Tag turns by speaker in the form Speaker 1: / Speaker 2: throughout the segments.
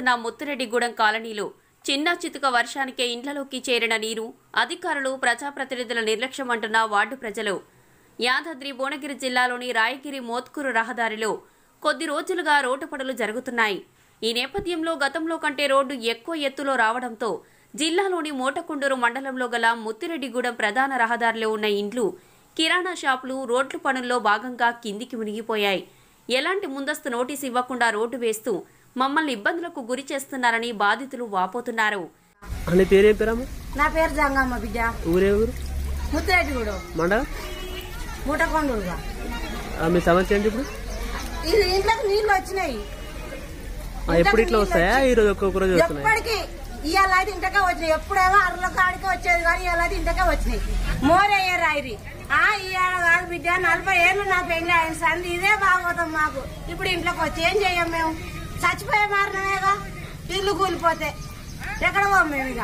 Speaker 1: నివసిస్తున్న ముత్తిరెడ్డిగూడెం కాలనీలో చిన్న చితుక వర్షానికే ఇండ్లలోకి చేరిన నీరు అధికారులు ప్రజాప్రతినిధుల నిర్లక్ష్యం అంటున్న వార్డు ప్రజలు యాదాద్రి భువనగిరి జిల్లాలోని రాయగిరి మోత్కూరు రహదారిలో కొద్ది రోజులుగా రోడ్డు పనులు జరుగుతున్నాయి ఈ నేపథ్యంలో గతంలో కంటే రోడ్డు ఎక్కువ ఎత్తులో రావడంతో జిల్లాలోని మోటకుండూరు మండలంలో గల ముత్తిరెడ్డిగూడెం ప్రధాన రహదారిలో ఉన్న ఇండ్లు కిరాణా షాపులు రోడ్లు పనుల్లో భాగంగా కిందికి మునిగిపోయాయి ఎలాంటి ముందస్తు నోటీస్ ఇవ్వకుండా రోడ్డు వేస్తూ మమ్మల్ని ఇబ్బందులకు గురి చేస్తున్నారని బాధితులు వాపోతున్నారు
Speaker 2: అని పేరేం పేరమ్మ
Speaker 3: నా పేరు జంగమ్మ బిడ్డ
Speaker 2: ఊరే ఊరు
Speaker 3: ముత్తిరెడ్డిగూడు
Speaker 2: మండలం
Speaker 3: మూటకొండూరుగా
Speaker 2: ఆ, మీ సమస్య ఏంటి ఇప్పుడు
Speaker 3: ఇది ఇంట్లోకి నీళ్లు వచ్చినాయి
Speaker 2: ఆ, ఎప్పుడు ఇట్లా వస్తాయా ఈ రోజు ఒక్కొక్క రోజు వస్తున్నాయి
Speaker 3: ఎప్పటికి ఇవాళ అయితే ఇంటకే వచ్చినాయి ఎప్పుడేమో అరల కాడికి వచ్చేది కానీ ఇవాళ అయితే ఇంటకే వచ్చినాయి మోరయ్య రాయిరి ఆ ఇవాళ కాదు బిడ్డ నలభై ఏళ్ళు నా పెళ్లి ఆయన సంది ఇదే బాగోతాం మాకు ఇప్పుడు ఇంట్లోకి వచ్చి ఏం చెయ్యం మేము చచ్చిపోయే మారినమేగా ఇల్లు కూలిపోతే ఎక్కడ పోం మేము ఇక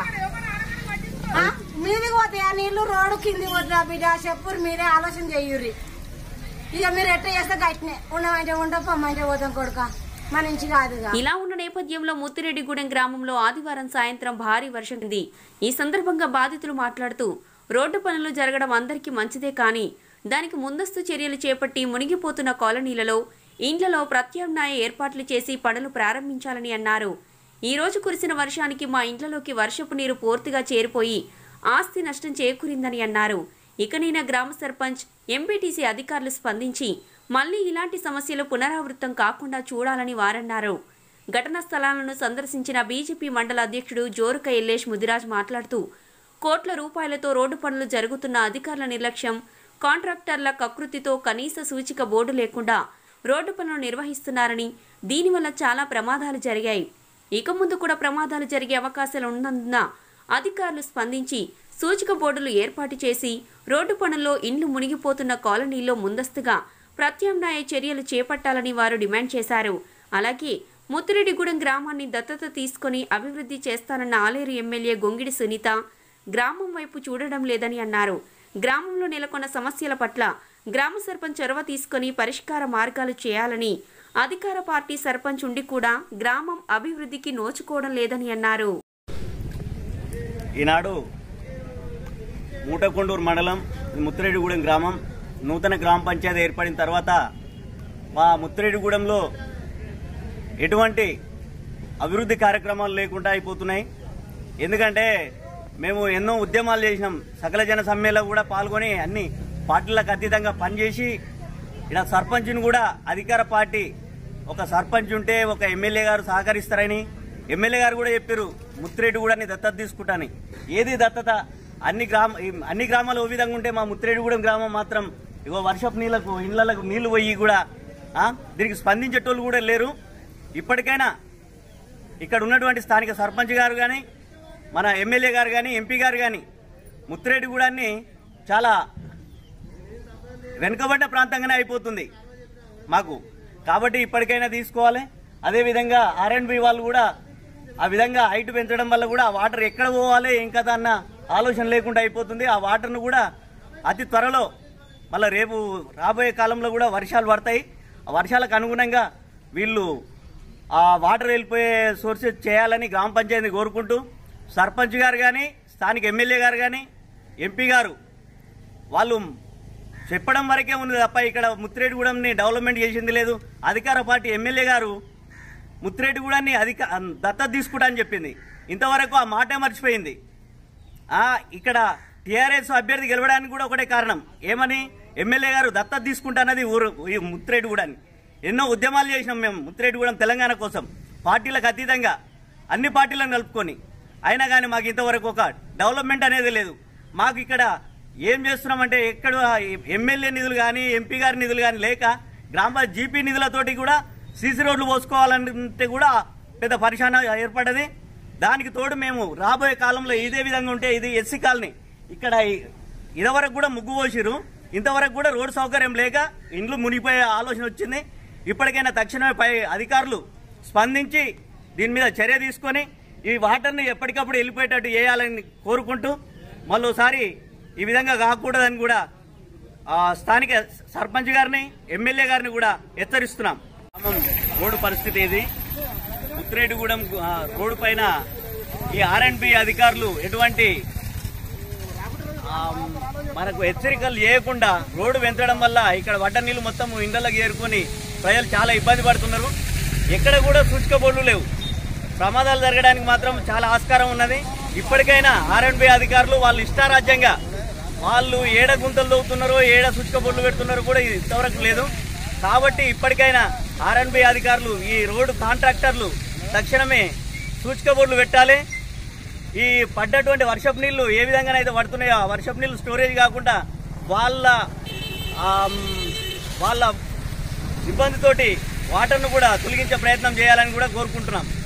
Speaker 3: ఆ? మీదికి పోతాయా నీళ్లు రోడ్డు కింది పోతుందా బిడ్డ చెప్పురు మీరే ఆలోచన చెయ్యుర్రి ఇక మీరు ఎట్ట చేస్తే గట్టినే ఉండమంటే ఉంటాం పొమ్మంటే పోతాం కొడుక మన నుంచి కాదుగా
Speaker 1: ఇలా ఉన్న నేపథ్యంలో ముత్తిరెడ్డిగూడెం గ్రామంలో ఆదివారం సాయంత్రం భారీ వర్షం కింది ఈ సందర్భంగా బాధితులు మాట్లాడుతూ రోడ్డు పనులు జరగడం అందరికీ మంచిదే కానీ దానికి ముందస్తు చర్యలు చేపట్టి మునిగిపోతున్న కాలనీలలో ఇండ్లలో ప్రత్యామ్నాయ ఏర్పాట్లు చేసి పనులు ప్రారంభించాలని అన్నారు ఈ రోజు కురిసిన వర్షానికి మా ఇండ్లలోకి వర్షపు నీరు పూర్తిగా చేరిపోయి ఆస్తి నష్టం చేకూరిందని అన్నారు ఇకనైనా గ్రామ సర్పంచ్ ఎంపీటీసీ అధికారులు స్పందించి మళ్లీ ఇలాంటి సమస్యలు పునరావృతం కాకుండా చూడాలని వారన్నారు ఘటనా స్థలాలను సందర్శించిన బీజేపీ మండల అధ్యక్షుడు జోరుక ఎల్లేష్ ముదిరాజ్ మాట్లాడుతూ కోట్ల రూపాయలతో రోడ్డు పనులు జరుగుతున్న అధికారుల నిర్లక్ష్యం కాంట్రాక్టర్ల కకృతితో కనీస సూచిక బోర్డు లేకుండా రోడ్డు పనులు నిర్వహిస్తున్నారని దీనివల్ల చాలా ప్రమాదాలు జరిగాయి ఇక ముందు కూడా ప్రమాదాలు జరిగే అవకాశాలు ఉన్నందున అధికారులు స్పందించి సూచిక బోర్డులు ఏర్పాటు చేసి రోడ్డు పనుల్లో ఇండ్లు మునిగిపోతున్న కాలనీల్లో ముందస్తుగా ప్రత్యామ్నాయ చర్యలు చేపట్టాలని వారు డిమాండ్ చేశారు అలాగే ముత్తిరెడ్డిగూడెం గ్రామాన్ని దత్తత తీసుకొని అభివృద్ధి చేస్తానన్న ఆలేరు ఎమ్మెల్యే గొంగిడి సునీత గ్రామం వైపు చూడడం లేదని అన్నారు గ్రామంలో నెలకొన్న సమస్యల పట్ల గ్రామ సర్పంచ్ చొరవ తీసుకొని పరిష్కార మార్గాలు చేయాలని అధికార పార్టీ సర్పంచ్ ఉండి కూడా గ్రామం అభివృద్ధికి నోచుకోవడం లేదని అన్నారు
Speaker 4: ఈనాడు మూటకొండూరు మండలం ముత్తిరెడ్డిగూడెం గ్రామం నూతన గ్రామ పంచాయతీ ఏర్పడిన తర్వాత మా ముత్తిరెడ్డిగూడెంలో ఎటువంటి అభివృద్ధి కార్యక్రమాలు లేకుండా అయిపోతున్నాయి ఎందుకంటే మేము ఎన్నో ఉద్యమాలు చేసినాం సకల జన సమ్మెలో కూడా పాల్గొని అన్ని పార్టీలకు అతీతంగా పనిచేసి ఇక్కడ సర్పంచ్ని కూడా అధికార పార్టీ ఒక సర్పంచ్ ఉంటే ఒక ఎమ్మెల్యే గారు సహకరిస్తారని ఎమ్మెల్యే గారు కూడా చెప్పారు ముత్తిరెడ్డి కూడా దత్తత తీసుకుంటాని ఏది దత్తత అన్ని గ్రామ ఈ అన్ని గ్రామాలు ఓ విధంగా ఉంటే మా ముత్తిరెడ్డిగూడెం గ్రామం మాత్రం ఇగో వర్షపు నీళ్లకు ఇళ్లకు నీళ్లు పోయి కూడా ఆ, దీనికి స్పందించేటోళ్ళు కూడా లేరు ఇప్పటికైనా ఇక్కడ ఉన్నటువంటి స్థానిక సర్పంచ్ గారు కానీ మన ఎమ్మెల్యే గారు కానీ ఎంపీ గారు కానీ ముత్తిరెడ్డిగూడాన్ని చాలా వెనుకబడ్డ ప్రాంతంగానే అయిపోతుంది మాకు కాబట్టి ఇప్పటికైనా తీసుకోవాలి అదేవిధంగా ఆర్ఎండ్బి వాళ్ళు కూడా ఆ విధంగా హైట్ పెంచడం వల్ల కూడా ఆ వాటర్ ఎక్కడ పోవాలి ఏం కదా అన్న ఆలోచన లేకుండా అయిపోతుంది ఆ వాటర్ను కూడా అతి త్వరలో మళ్ళీ రేపు రాబోయే కాలంలో కూడా వర్షాలు పడతాయి ఆ వర్షాలకు అనుగుణంగా వీళ్ళు ఆ వాటర్ వెళ్ళిపోయే సోర్సెస్ చేయాలని గ్రామ పంచాయతీని కోరుకుంటూ సర్పంచ్ గారు కానీ స్థానిక ఎమ్మెల్యే గారు కానీ ఎంపీ గారు వాళ్ళు చెప్పడం వరకే ఉంది తప్ప ఇక్కడ ముత్తిరెడ్డిగూడెంని డెవలప్మెంట్ చేసింది లేదు అధికార పార్టీ ఎమ్మెల్యే గారు ముత్తిరెడ్డిగూడెంని అధిక దత్తత తీసుకుంటా అని చెప్పింది ఇంతవరకు ఆ మాటే మర్చిపోయింది ఆ, ఇక్కడ టీఆర్ఎస్ అభ్యర్థి గెలవడానికి కూడా ఒకటే కారణం ఏమని ఎమ్మెల్యే గారు దత్తత తీసుకుంటానది ఊరు ఈ ముత్తిరెడ్డిగూడెన్ని ఎన్నో ఉద్యమాలు చేసినాం మేము ముత్తిరెడ్డిగూడెం తెలంగాణ కోసం పార్టీలకు అతీతంగా అన్ని పార్టీలను కలుపుకొని అయినా కానీ మాకు ఇంతవరకు ఒక డెవలప్మెంట్ అనేది లేదు మాకు ఇక్కడ ఏం చేస్తున్నామంటే ఎక్కడ ఎమ్మెల్యే నిధులు కానీ ఎంపీ గారి నిధులు కానీ లేక గ్రామ జీపీ నిధులతోటి కూడా సీసీ రోడ్లు పోసుకోవాలంటే కూడా పెద్ద పరిశాన ఏర్పడ్డది దానికి తోడు మేము రాబోయే కాలంలో ఇదే విధంగా ఉంటే ఇది ఎస్సీ కాలనీ ఇక్కడ ఈ- ఇదివరకు కూడా ముగ్గు పోసిరు ఇంతవరకు కూడా రోడ్డు సౌకర్యం లేక ఇండ్లు మునిగిపోయే ఆలోచన వచ్చింది ఇప్పటికైనా తక్షణమే పై అధికారులు స్పందించి దీని మీద చర్య తీసుకొని ఈ వాటర్ని ఎప్పటికప్పుడు వెళ్ళిపోయేటట్టు చేయాలని కోరుకుంటూ మళ్ళోసారి ఈ విధంగా కాకూడదని కూడా ఆ, స్థానిక సర్పంచ్ గారిని ఎమ్మెల్యే గారిని కూడా హెచ్చరిస్తున్నాం గ్రామం రోడ్డు పరిస్థితి ఇది ముత్తిరెడ్డిగూడెం ఆ, రోడ్డు పైన ఈ ఆర్ అండ్ బి అధికారులు ఎటువంటి ఆ, మనకు హెచ్చరికలు చేయకుండా రోడ్డు పెంచడం వల్ల ఇక్కడ వడ్డ నీళ్లు మొత్తం ఇండ్లకి చేరుకొని ప్రజలు చాలా ఇబ్బంది పడుతున్నారు ఎక్కడ కూడా సూచిక బోర్డులు లేవు ప్రమాదాలు జరగడానికి మాత్రం చాలా ఆస్కారం ఉన్నది ఇప్పటికైనా ఆర్ఎండ్బి అధికారులు వాళ్ళు ఇష్టారాజ్యంగా వాళ్ళు ఏడ గుంతలు తవ్వుతున్నారో ఏడ సూచిక బోర్డులు పెడుతున్నారో కూడా ఇది ఇంతవరకు లేదు కాబట్టి ఇప్పటికైనా ఆర్ఎండ్బి అధికారులు ఈ రోడ్డు కాంట్రాక్టర్లు తక్షణమే సూచిక బోర్డులు పెట్టాలి ఈ పడ్డటువంటి వర్షపు నీళ్లు ఏ విధంగానైతే పడుతున్నాయో ఆ వర్షపు నీళ్లు స్టోరేజ్ కాకుండా వాళ్ళ ఆమ్, వాళ్ళ ఇబ్బందితోటి వాటర్ను కూడా తొలగించే ప్రయత్నం చేయాలని కూడా కోరుకుంటున్నాం